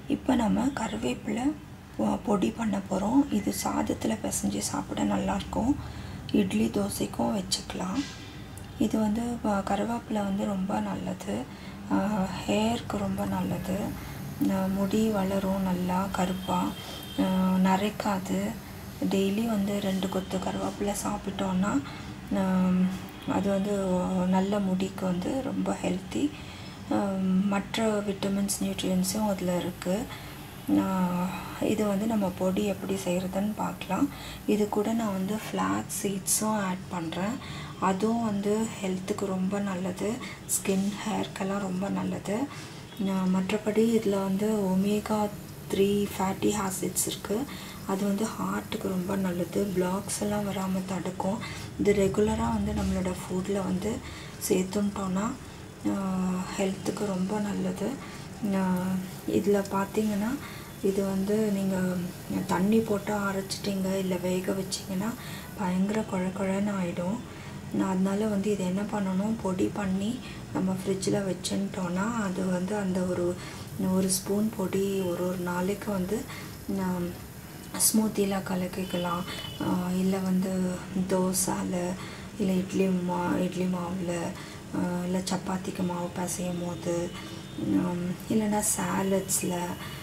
இப்போ நம்ம கருவேப்பிலை பொ- பொடி பண்ண போகிறோம் இது சாதத்தில் பிசைஞ்சு சாப்பிட நல்லாயிருக்கும் இட்லி தோசைக்கும் வச்சுக்கலாம் இது வந்து வ- கருவேப்பிலை வந்து ரொம்ப நல்லது ஹேருக்கு ரொம்ப நல்லது அஹ் முடி வளரும் நல்லா கருப்பாக நரைக்காது டெய்லி வந்து ரெண்டு கொத்து கருவேப்பிலை சாப்பிட்டோன்னா ஆம், அது வந்து நல்ல முடிக்கு வந்து ரொம்ப ஹெல்த்தி மற்ற விட்டமின்ஸ் நியூட்ரியன்ஸும் அதில் இருக்குது இது வந்து நம்ம பொடி எப்படி செய்கிறதுன்னு பார்க்கலாம் இது கூட நான் வந்து ஃப்ளாக் சீட்ஸும் ஆட் பண்ணுறேன் அதுவும் வந்து ஹெல்த்துக்கு ரொம்ப நல்லது ஸ்கின் ஹேர்க்கெல்லாம் ரொம்ப நல்லது அஹ் மற்றபடி இதில் வந்து ஒமேகா த்ரீ ஃபேட்டி ஆசிட்ஸ் இருக்குது அது வந்து ஹார்ட்டுக்கு ரொம்ப நல்லது பிளாக்ஸ் எல்லாம் வராமல் தடுக்கும் இது ரெகுலராக வந்து நம்மளோட ஃபுட்டில் வந்து சேர்த்துட்டோன்னா ஹெல்த்துக்கு ரொம்ப நல்லது இதில் பார்த்தீங்கன்னா இது வந்து நீங்கள் தண்ணி போட்டு அரைச்சிட்டிங்க இல்லை வேக வச்சிங்கன்னா பயங்கர குழ குழன்னு ஆகிடும் நான் அதனால வந்து இது என்ன பண்ணணும் பொடி பண்ணி நம்ம ஃப்ரிட்ஜில் வச்சுட்டோன்னா அது வந்து அந்த ஒரு ஒரு ஸ்பூன் பொடி ஒரு ஒரு நாளைக்கு வந்து நான் ஸ்மூத்தியில் கலக்கிக்கலாம் ஆஹ் இல்லை வந்து தோசாவில் இல்லை இட்லி மா இட்லி மாவில் ஆஹ் இல்லை சப்பாத்திக்கு மாவு பிசையும் போது ஆம், இல்லைன்னா சாலட்ஸில்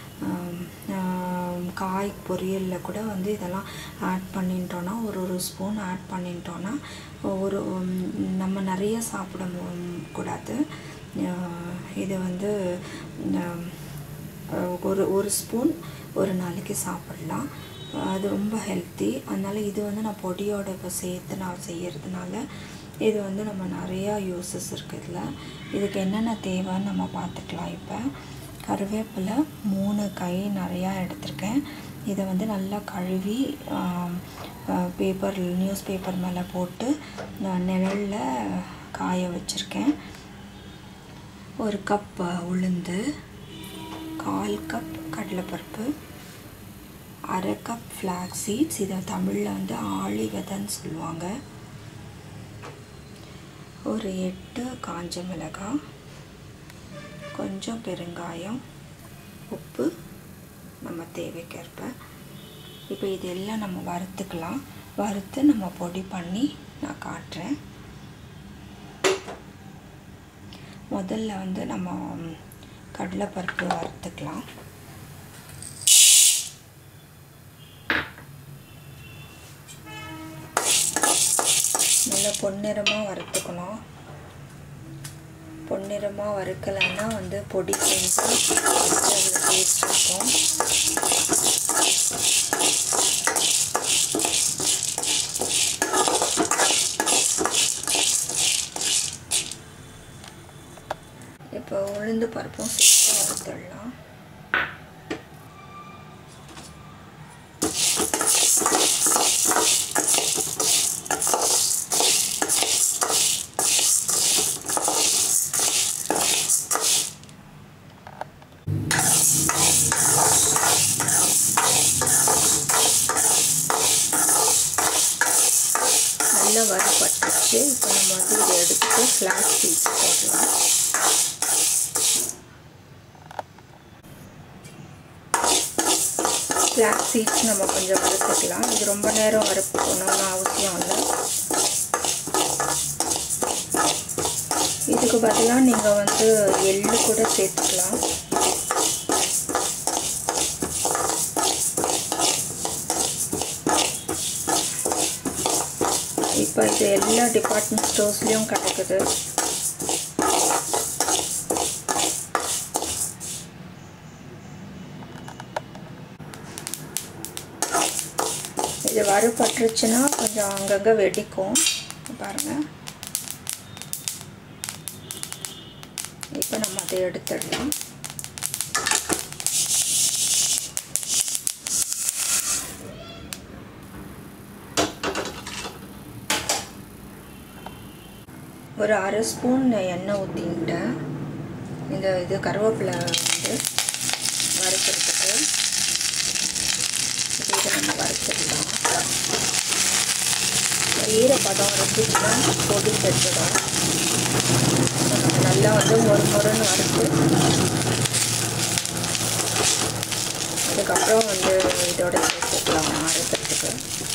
காய் பொரியலில் கூட வந்து இதெல்லாம் ஆட் பண்ணிட்டோன்னா ஒரு ஒரு ஸ்பூன் ஆட் பண்ணிட்டோன்னா ஒரு உம், நம்ம நிறைய சாப்பிட மு- கூடாது ஆஹ் இது வந்து ஆம், அஹ் ஒரு ஒரு ஸ்பூன் ஒரு நாளைக்கு சாப்பிடலாம் அது ரொம்ப ஹெல்த்தி அதனால் இது வந்து நான் பொடியோட இப்போ சேர்த்து நான் செய்யறதுனால இது வந்து நம்ம நிறையா யூசஸ் இருக்குது இதில் இதுக்கு என்னென்ன தேவைன்னு நம்ம பார்த்துக்கலாம் இப்போ கருவேப்பிலை மூணு கை நிறையா எடுத்திருக்கேன் இதை வந்து நல்லா கழுவி பேப்பர் நியூஸ் பேப்பர் மேலே போட்டு நான் நிழலில் காய வச்சுருக்கேன் ஒரு கப் உளுந்து கால் கப் கடலைப்பருப்பு அரை கப் ஃப்ளாக் சீட்ஸ் இதை தமிழில் வந்து ஆளி விதைன்னு சொல்லுவாங்க ஒரு எட்டு காஞ்ச மிளகாய் கொஞ்சம் பெருங்காயம் உப்பு நம்ம தேவைக்கேற்ப இப்போ இதெல்லாம் நம்ம வறுத்துக்கலாம் வறுத்து நம்ம பொடி பண்ணி நான் காட்டுறேன் முதல்ல வந்து நம்ம ம், கடலைப்பருப்பு வறுத்துக்கலாம் நல்லா பொன்னிறமாக வறுத்துக்கணும் பொன்னிறமாக வறுக்கலைன்னா வந்து பொடி செஞ்சு அதில் டேஸ்ட் இருக்கும் இப்போ உளுந்து பருப்பும் சேர்த்து வறுத்துடலாம் நல்லா வறுபட்டுச்சு இப்போ நம்ம வந்து இதை எடுத்துட்டு ஃப்ளாக் சீட்ஸ் போடலாம் ஃப்ளாக் சீட்ஸ் நம்ம கொஞ்சம் வறுத்துக்கலாம் இது ரொம்ப நேரம் வறுக்கணும்னு அவசியம் இல்லை இதுக்கு பதிலாக நீங்கள் வந்து எள்ளு கூட சேர்த்துக்கலாம் இப்போ இது எல்லா டிபார்ட்மெண்ட் ஸ்டோர்ஸ்லேயும் கிடைக்குது இது வறுபட்டுருச்சுன்னா கொஞ்சம் அங்கங்கே வெடிக்கும் பாருங்கள் இப்போ நம்ம அதை எடுத்துடலாம் ஒரு அரை ஸ்பூன் எண்ணெய் ஊற்றிக்கிட்டேன் இந்த இது கருவேப்பிலை வந்து வறுக்கிறதுக்கு இப்போ இதை நம்ம வறுத்துடலாம் ஈரப்பதம் இருந்துச்சுன்னா பொடி செத்துடும் நம்ம நல்லா வந்து மொறு மொறுன்னு வறுத்து அதுக்கப்புறம் வந்து இதோட சேர்த்துக்கலாம் அரைக்கிறதுக்கு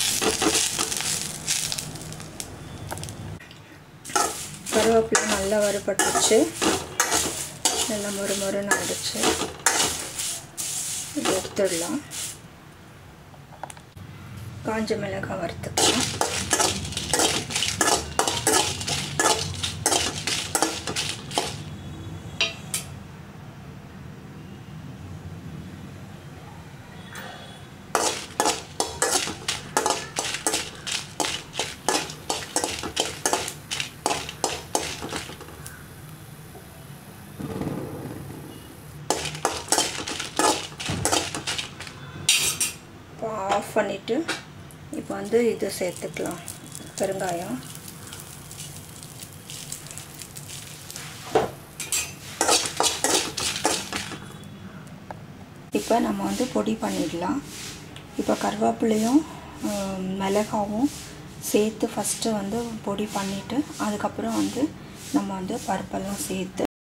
கருவேப்பிலை நல்லா வறுபட்டுச்சு நல்லா மொறு மொறுன்னு ஆயிடுச்சு இது எடுத்துடலாம் காஞ்ச மிளகாய் வறுத்துக்கலாம் இப்போ ஆஃப் பண்ணிவிட்டு இப்போ வந்து இது சேர்த்துக்கலாம் பெருங்காயம் இப்போ நம்ம வந்து பொடி பண்ணிடலாம் இப்போ கருவேப்பிலையும் மிளகாவும் சேர்த்து ஃபஸ்ட்டு வந்து பொடி பண்ணிவிட்டு அதுக்கப்புறம் வந்து நம்ம வந்து பருப்பெல்லாம் சேர்த்து